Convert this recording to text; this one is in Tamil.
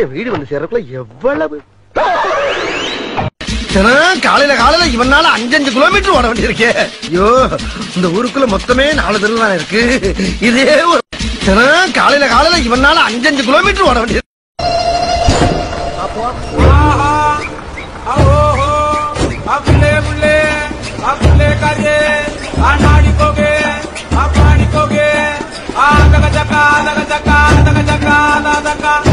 வீடு வந்து சேர்றதுக்குள்ள எவ்வளவு தினம் காலையில காலையில இவனால அஞ்சஞ்சு கிலோமீட்டர் ஓட வேண்டியிருக்கே ஐயோ இந்த ஊருக்குள்ள மொத்தமே நாலு தெரு தானே இருக்கு இதே ஒரு தினம் காலையில காலையில இவனால அஞ்சஞ்சு கிலோமீட்டர் ஓட வேண்டியிருக்கு அப்புலே புள்ளே அப்புலே கரே அண்ணாடிக்கோகே அப்பாடிக்கோகே ஆ தக தக்கா தக தக்கா தக தக்கா தக தக்கா